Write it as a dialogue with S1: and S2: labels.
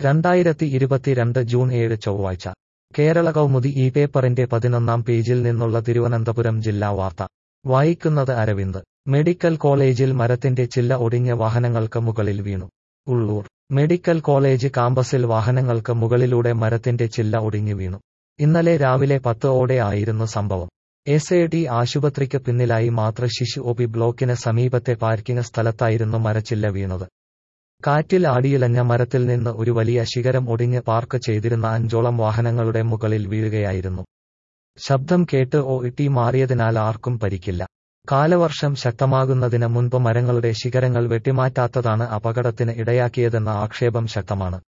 S1: രണ്ടായിരത്തി ഇരുപത്തിരണ്ട് ജൂൺ ഏഴ് ചൊവ്വാഴ്ച കേരള കൗമുദി ഈ പേപ്പറിന്റെ പതിനൊന്നാം പേജിൽ നിന്നുള്ള തിരുവനന്തപുരം ജില്ലാ വാർത്ത വായിക്കുന്നത് അരവിന്ദ് മെഡിക്കൽ കോളേജിൽ മരത്തിന്റെ ചില്ല ഒടിഞ്ഞ് വാഹനങ്ങൾക്ക് മുകളിൽ വീണു ഉള്ളൂർ മെഡിക്കൽ കോളേജ് കാമ്പസിൽ വാഹനങ്ങൾക്ക് മുകളിലൂടെ മരത്തിന്റെ ചില്ല ഒടിഞ്ഞു വീണു ഇന്നലെ രാവിലെ പത്ത് ഓടെ ആയിരുന്നു സംഭവം എസ് എ ടി ആശുപത്രിക്ക് പിന്നിലായി മാതൃ ശിശു ഒ പി ബ്ലോക്കിന് സമീപത്തെ പാർക്കിംഗ് സ്ഥലത്തായിരുന്നു മരച്ചില്ല വീണത് കാറ്റിൽ ആടിയുലഞ്ഞ മരത്തിൽ നിന്ന് ഒരു വലിയ ശിഖരം ഒടിഞ്ഞ് പാർക്ക് ചെയ്തിരുന്ന അഞ്ചോളം വാഹനങ്ങളുടെ മുകളിൽ വീഴുകയായിരുന്നു ശബ്ദം കേട്ട് ഒ ഇട്ടി മാറിയതിനാൽ ആർക്കും പരിക്കില്ല കാലവർഷം ശക്തമാകുന്നതിന് മുൻപ് മരങ്ങളുടെ ശിഖരങ്ങൾ വെട്ടിമാറ്റാത്തതാണ് അപകടത്തിന് ഇടയാക്കിയതെന്ന ആക്ഷേപം ശക്തമാണ്